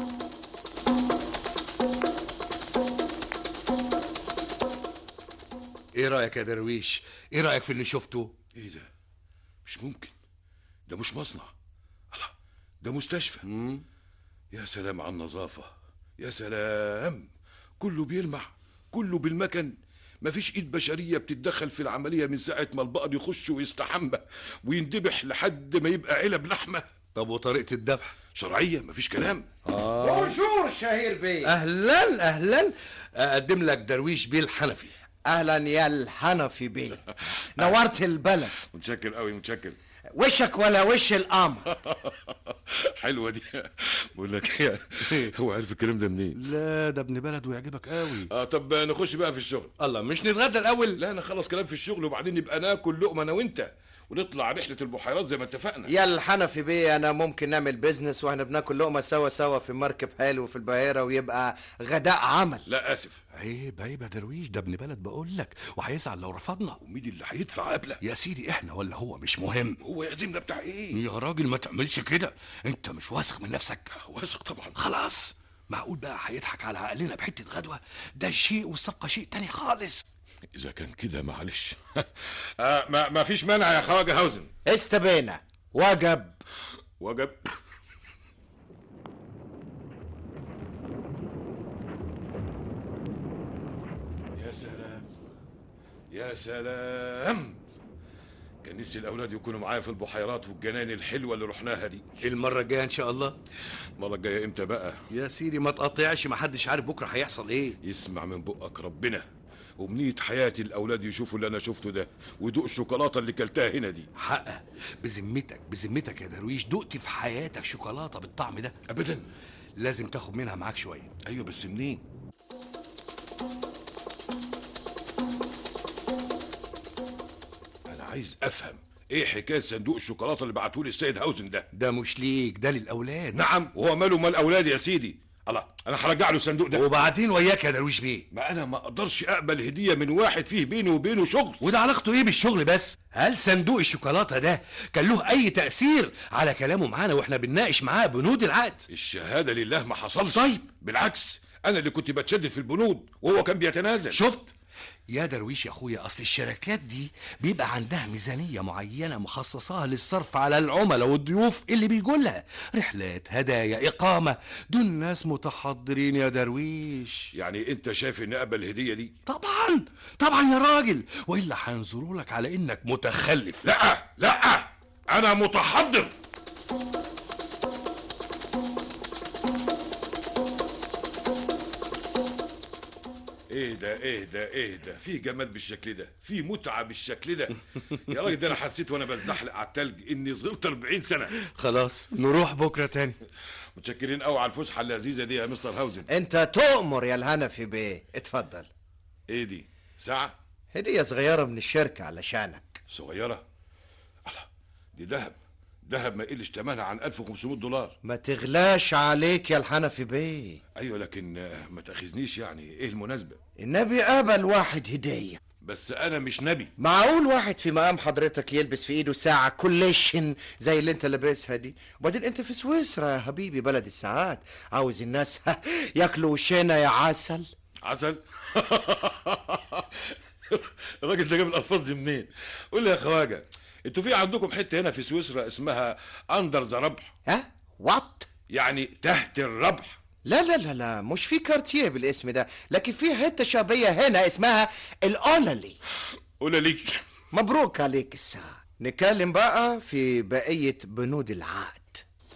ايه رايك يا درويش ايه رايك في اللي شفته ايه ده مش ممكن ده مش مصنع الله ده مستشفى مم. يا سلام على النظافة يا سلام كله بيلمع كله بالمكن مفيش ايد بشرية بتتدخل في العملية من ساعة ما البقر يخش ويستحمى ويندبح لحد ما يبقى علب لحمة طب وطريقة الذبح شرعية مفيش كلام بونجور شهير بيه اهلا اهلا اقدم لك درويش بيه الحنفي اهلا يا الحنفي بيه نورت البلد متشكر قوي متشكر وشك ولا وش القمر حلوه دي بقول لك ايه هو عارف الكلام ده منين لا ده ابن بلد ويعجبك قوي اه طب نخش بقى في الشغل الله مش نتغدى الاول لا نخلص كلام في الشغل وبعدين نبقى ناكل لقمه انا وانت ونطلع رحله البحيرات زي ما اتفقنا يا الحنفي بيه انا ممكن نعمل بيزنس واحنا بناكل لقمه سوا سوا في مركب حلو في البحيره ويبقى غداء عمل لا اسف عيب عيب يا درويش ده ابن بلد بقول لك وهيزعل لو رفضنا ومين اللي هيدفع قبله يا سيدي احنا ولا هو مش مهم هو يعزمنا بتاع ايه يا راجل ما تعملش كده انت مش واثق من نفسك واثق طبعا خلاص معقول بقى هيضحك على عقلنا بحته غدوه ده شيء والصفقه شيء تاني خالص اذا كان كده معلش آه ما, ما فيش مانع يا خواجه هاوزن استبينا وجب وجب يا سلام يا سلام كان نفسي الاولاد يكونوا معايا في البحيرات والجنان الحلوه اللي رحناها دي المره الجايه ان شاء الله المره الجايه امتى بقى يا سيدي ما تقطعش ما حدش عارف بكره هيحصل ايه يسمع من بقك ربنا ومنية حياتي الاولاد يشوفوا اللي انا شفته ده ويدوق الشوكولاته اللي كلتها هنا دي حقه بذمتك بذمتك يا درويش دقت في حياتك شوكولاته بالطعم ده ابدا لازم تاخد منها معاك شويه ايوه بس منين انا عايز افهم ايه حكايه صندوق الشوكولاته اللي بعتهولي السيد هاوزن ده ده مش ليك ده للاولاد نعم وهو ماله مال اولادي يا سيدي الله انا هرجع له الصندوق ده وبعدين وياك يا درويش بيه ما انا ما اقدرش اقبل هديه من واحد فيه بيني وبينه شغل وده علاقته ايه بالشغل بس هل صندوق الشوكولاته ده كان له اي تاثير على كلامه معانا واحنا بنناقش معاه بنود العقد الشهاده لله ما حصلش طيب. بالعكس انا اللي كنت بتشدد في البنود وهو كان بيتنازل شفت يا درويش يا اخويا اصل الشركات دي بيبقى عندها ميزانيه معينه مخصصاها للصرف على العملاء والضيوف اللي بيجوا لها رحلات هدايا اقامه دول ناس متحضرين يا درويش يعني انت شايف ان اقبل الهديه دي طبعا طبعا يا راجل والا هينظروا لك على انك متخلف لا لا انا متحضر ايه ده ايه ده ايه ده في جمال بالشكل ده في متعه بالشكل ده يا راجل ده انا حسيت وانا بتزحلق على التلج اني صغرت 40 سنه خلاص نروح بكره تاني متشكرين قوي على الفسحه اللذيذه دي يا مستر هاوزن انت تؤمر يا الهنفي بيه اتفضل ايه دي ساعه هدية صغيرة من الشركة علشانك صغيره الله دي ذهب ذهب ما يقلش ثمنها عن 1500 دولار ما تغلاش عليك يا الحنفي بيه ايوه لكن آه، ما تاخذنيش يعني ايه المناسبه النبي قبل واحد هدية بس انا مش نبي معقول واحد في مقام حضرتك يلبس في ايده ساعة كوليشن زي اللي انت لابسها دي وبعدين انت في سويسرا يا حبيبي بلد الساعات عاوز الناس ياكلوا وشنا يا عسل عسل الراجل ده جاب الالفاظ دي منين قول لي يا خواجه انتوا في عندكم حته هنا في سويسرا اسمها اندر ذا ربح ها وات يعني تحت الربح لا لا لا لا مش في كارتيه بالاسم ده لكن في حتة شعبية هنا اسمها الأولالي قول لي مبروك عليك الساعة نتكلم بقى في بقية بنود العقد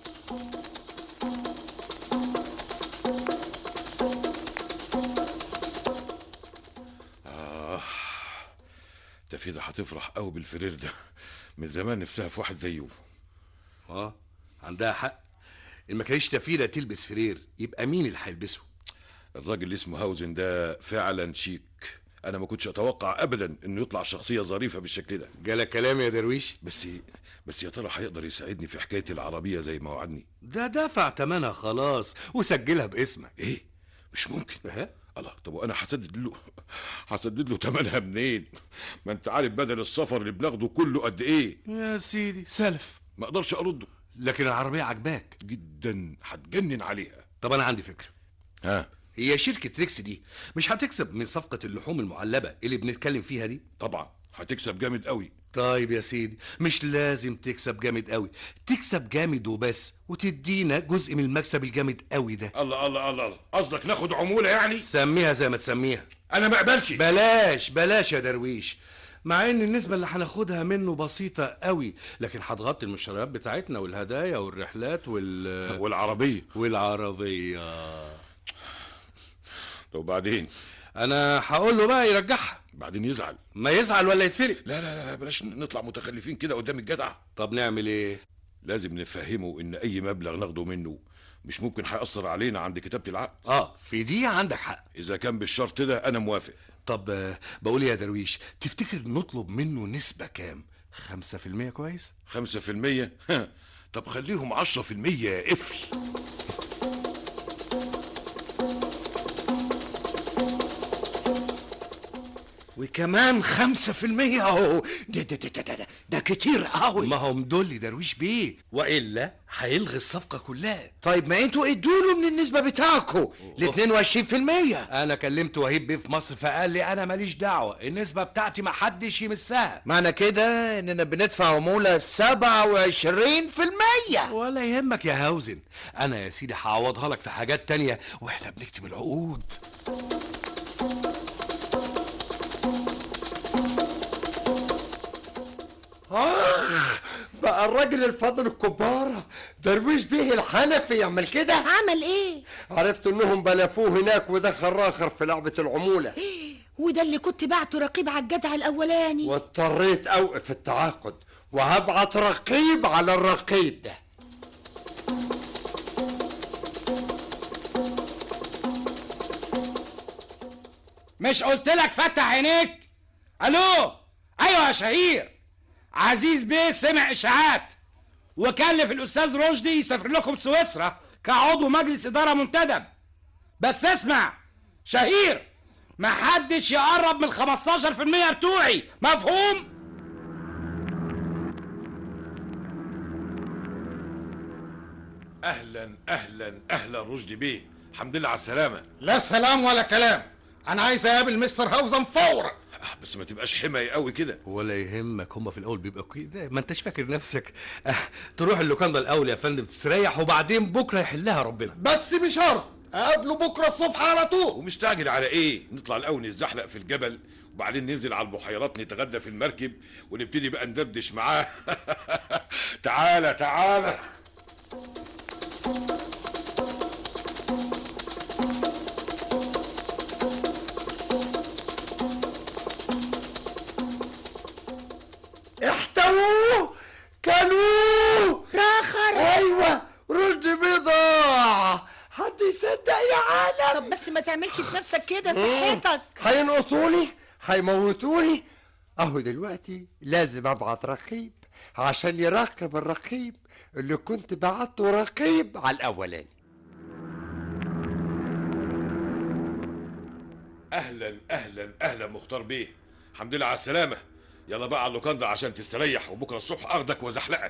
آه تفيدة هتفرح قوي بالفرير ده من زمان نفسها في واحد زيه اه عندها حق ان ما كانش تفيده تلبس فرير يبقى مين اللي هيلبسه الراجل اللي اسمه هاوزن ده فعلا شيك انا ما كنتش اتوقع ابدا انه يطلع شخصيه ظريفه بالشكل ده جالك كلام يا درويش بس بس يا ترى هيقدر يساعدني في حكايه العربيه زي ما وعدني ده دفع تمنها خلاص وسجلها باسمك ايه مش ممكن ها الله طب وانا هسدد له هسدد له ثمنها منين ما انت عارف بدل السفر اللي بناخده كله قد ايه يا سيدي سلف ما اقدرش ارده لكن العربيه عجباك جدا هتجنن عليها طب انا عندي فكره ها هي شركه ريكس دي مش هتكسب من صفقه اللحوم المعلبه اللي بنتكلم فيها دي طبعا هتكسب جامد قوي طيب يا سيدي مش لازم تكسب جامد قوي تكسب جامد وبس وتدينا جزء من المكسب الجامد قوي ده الله الله الله الله قصدك ناخد عموله يعني سميها زي ما تسميها انا ما اقبلش بلاش بلاش يا درويش مع ان النسبة اللي هناخدها منه بسيطة قوي لكن هتغطي المشتريات بتاعتنا والهدايا والرحلات وال والعربية والعربية طب وبعدين انا هقول له بقى يرجعها بعدين يزعل ما يزعل ولا يتفلق لا لا لا بلاش نطلع متخلفين كده قدام الجدع طب نعمل ايه لازم نفهمه ان اي مبلغ ناخده منه مش ممكن هيأثر علينا عند كتابة العقد اه في دي عندك حق اذا كان بالشرط ده انا موافق طب آه، بقول يا درويش تفتكر نطلب منه نسبة كام خمسة في المية كويس خمسة في المية طب خليهم عشرة في المية يا قفل وكمان خمسة في المية اهو ده ده ده ده, ده, ده كتير قوي ما هو مدول درويش بيه والا هيلغي الصفقة كلها طيب ما انتوا ادوا له من النسبة بتاعكم ل 22% انا كلمت وهيب بيه في مصر فقال لي انا ماليش دعوة النسبة بتاعتي ما حدش يمسها معنى كده اننا بندفع عمولة 27% ولا يهمك يا هاوزن انا يا سيدي هعوضها لك في حاجات تانية واحنا بنكتب العقود آه بقى الراجل الفاضل الكبارة درويش بيه الحنفي يعمل كده عمل ايه عرفت انهم بلفوه هناك ودخل راخر في لعبة العمولة وده اللي كنت بعته رقيب على الجدع الاولاني واضطريت اوقف التعاقد وهبعت رقيب على الرقيب ده مش قلت لك فتح عينيك الو ايوه يا شهير عزيز بيه سمع اشاعات وكلف الاستاذ رشدي يسافر لكم سويسرا كعضو مجلس اداره منتدب بس اسمع شهير ما حدش يقرب من ال 15% بتوعي مفهوم اهلا اهلا اهلا رشدي بيه الحمد لله على السلامة لا سلام ولا كلام انا عايز اقابل مستر هاوزن فورا آه، بس ما تبقاش حماي قوي كده ولا يهمك هما في الاول بيبقوا كده ما انتش فاكر نفسك آه، تروح اللوكاندا الاول يا فندم تستريح وبعدين بكره يحلها ربنا بس بشرط اقابله بكره الصبح على طول ومستعجل على ايه نطلع الاول نتزحلق في الجبل وبعدين ننزل على البحيرات نتغدى في المركب ونبتدي بقى ندردش معاه تعالى تعالى احتووه كلوه راخر ايوه رشدي بيه ضاع حد يصدق يا عالم طب بس ما تعملش في نفسك كده صحتك هينقطوني هيموتوني اهو دلوقتي لازم ابعت رقيب عشان يراقب الرقيب اللي كنت بعته رقيب على الاولاني اهلا اهلا اهلا مختار بيه الحمد لله على السلامة يلا بقى على اللوكاندا عشان تستريح وبكره الصبح اخدك وازحلقك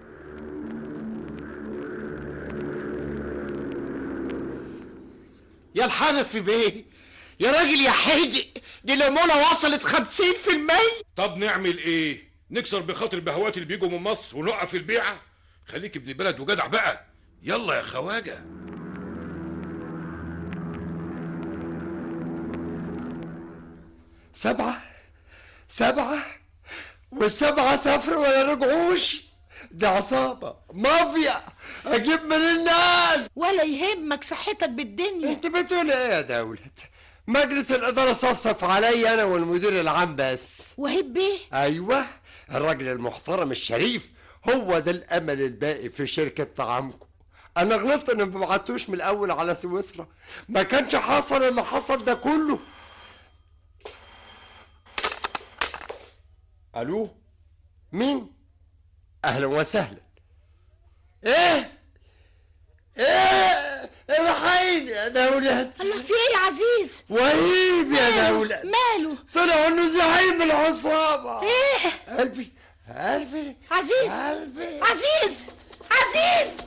يا الحنفي بيه يا راجل يا حيدي دي العمولة وصلت 50% طب نعمل ايه نكسر بخاطر البهوات اللي بيجوا من مصر ونوقف البيعة خليك ابن بلد وجدع بقى يلا يا خواجه سبعة سبعة والسبعة سافروا ولا رجعوش دي عصابة مافيا اجيب من الناس ولا يهمك صحتك بالدنيا انت بتقول ايه يا دولة مجلس الادارة صفصف عليا انا والمدير العام بس وهيب بيه ايوه الراجل المحترم الشريف هو ده الامل الباقي في شركة طعامكم انا غلطت ان ما بعتوش من الاول على سويسرا ما كانش حصل اللي حصل ده كله الو مين اهلا وسهلا ايه ايه الحين يا دولة الله في ايه يا عزيز وهيب يا دولة ماله طلع انه زعيم العصابة ايه قلبي قلبي عزيز قلبي عزيز عزيز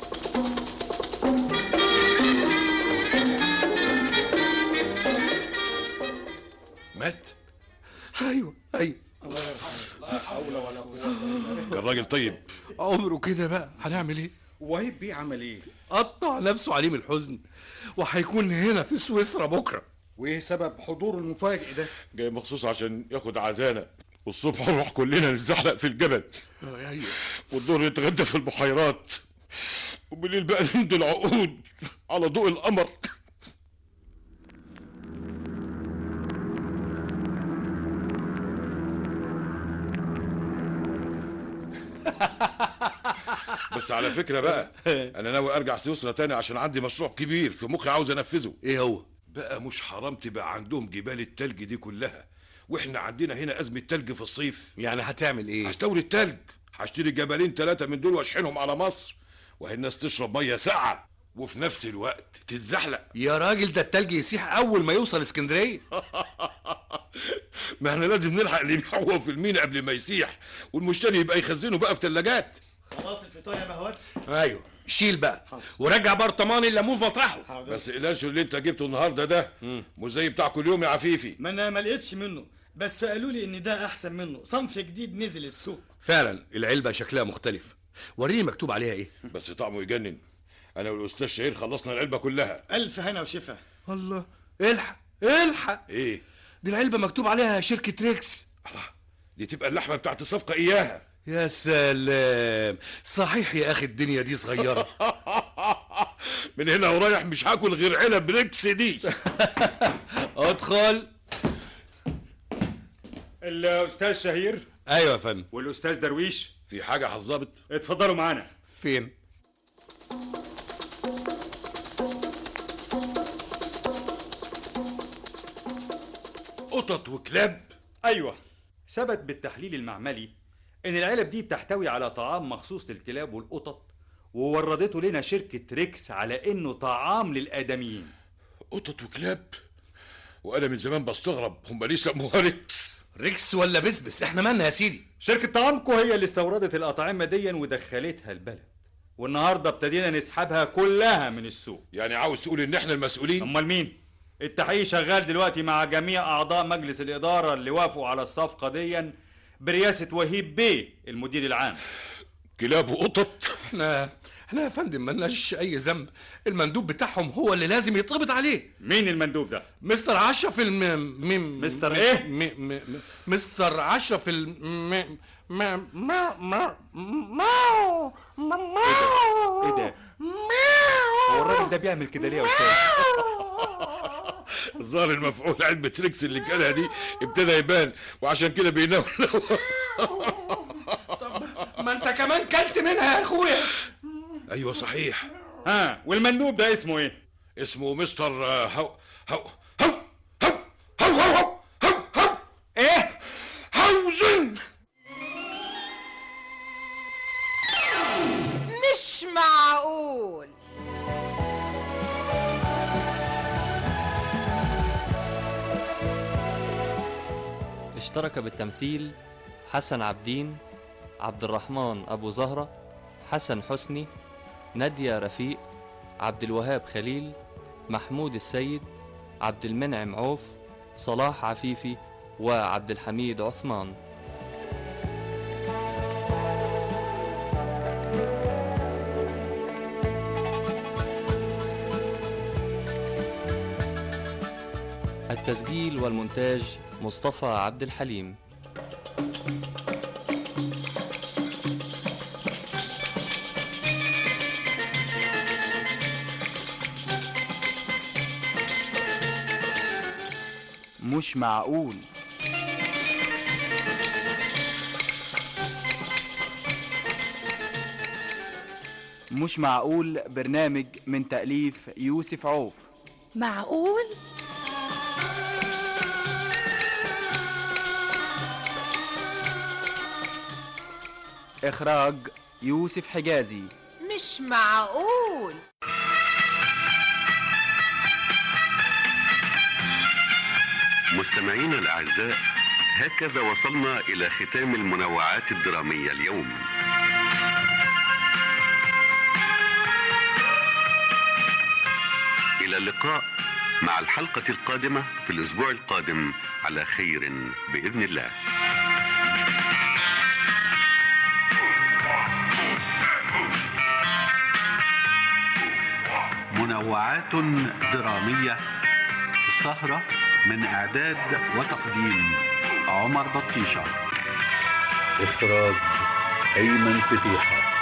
مات ايوه ايوه كان راجل طيب عمره كده بقى هنعمل ايه وهيب بيه عمل ايه قطع نفسه عليه من الحزن وهيكون هنا في سويسرا بكره وايه سبب حضوره المفاجئ ده جاي مخصوص عشان ياخد عزانة والصبح نروح كلنا نتزحلق في الجبل ايوه والظهر نتغدى في البحيرات وبالليل بقى نمضي العقود على ضوء القمر بس على فكره بقى انا ناوي ارجع سويسرا تاني عشان عندي مشروع كبير في مخي عاوز انفذه ايه هو بقى مش حرام تبقى عندهم جبال التلج دي كلها واحنا عندنا هنا ازمه تلج في الصيف يعني هتعمل ايه هستورد تلج هشتري جبلين ثلاثه من دول واشحنهم على مصر وهي الناس تشرب ميه ساقعه وفي نفس الوقت تتزحلق يا راجل ده التلج يسيح اول ما يوصل اسكندريه ما احنا لازم نلحق اللي بيحوه في المينا قبل ما يسيح والمشتري يبقى يخزنه بقى في ثلاجات خلاص الفطار يا بهوات ايوه شيل بقى ورجع برطمان الليمون في مطرحه بس الانشو اللي انت جبته النهارده ده مش زي بتاع كل يوم يا عفيفي ما انا ما لقيتش منه بس قالوا لي ان ده احسن منه صنف جديد نزل السوق فعلا العلبه شكلها مختلف وريني مكتوب عليها ايه بس طعمه يجنن انا والاستاذ شهير خلصنا العلبه كلها الف هنا وشفا الله الحق الحق ايه دي العلبه مكتوب عليها شركه ريكس دي تبقى اللحمه بتاعت الصفقه اياها يا سلام صحيح يا اخي الدنيا دي صغيره من هنا ورايح مش هاكل غير علب ريكس دي ادخل الاستاذ شهير ايوه يا فندم والاستاذ درويش في حاجه حظبت اتفضلوا معانا فين قطط وكلاب ايوه ثبت بالتحليل المعملي ان العلب دي بتحتوي على طعام مخصوص للكلاب والقطط ووردته لنا شركة ريكس على انه طعام للادميين قطط وكلاب وانا من زمان بستغرب هم ليه سموها ريكس ريكس ولا بسبس احنا مالنا يا سيدي شركة طعامكو هي اللي استوردت الأطعمة دي ودخلتها البلد والنهاردة ابتدينا نسحبها كلها من السوق يعني عاوز تقول ان احنا المسؤولين امال مين التحقيق شغال دلوقتي مع جميع اعضاء مجلس الاداره اللي وافقوا على الصفقه دي برئاسه وهيب بيه المدير العام كلاب وقطط احنا احنا يا فندم ملناش اي ذنب المندوب بتاعهم هو اللي لازم يتقبض عليه مين المندوب ده مستر اشرف الم م... مستر ايه م... م... م... مستر اشرف الم م... ما ما ما ما ايه ده هو الراجل ده بيعمل كده ليه يا استاذ الظاهر المفعول علبة ريكس اللي كانها دي ابتدى يبان وعشان كده بينام ما انت كمان كلت منها يا اخويا ايوه صحيح ها والمندوب ده اسمه ايه اسمه مستر آه، هو هو هو هو هو هو هو هو ايه هاوزن مش معقول اشترك بالتمثيل حسن عبدين عبد الرحمن أبو زهرة حسن حسني نادية رفيق عبد الوهاب خليل محمود السيد عبد المنعم عوف صلاح عفيفي وعبد الحميد عثمان التسجيل والمونتاج مصطفى عبد الحليم مش معقول مش معقول برنامج من تأليف يوسف عوف معقول إخراج يوسف حجازي مش معقول مستمعينا الأعزاء هكذا وصلنا إلى ختام المنوعات الدرامية اليوم إلى اللقاء مع الحلقة القادمة في الأسبوع القادم على خير بإذن الله منوعات درامية السهرة من إعداد وتقديم عمر بطيشة إخراج أيمن فتيحة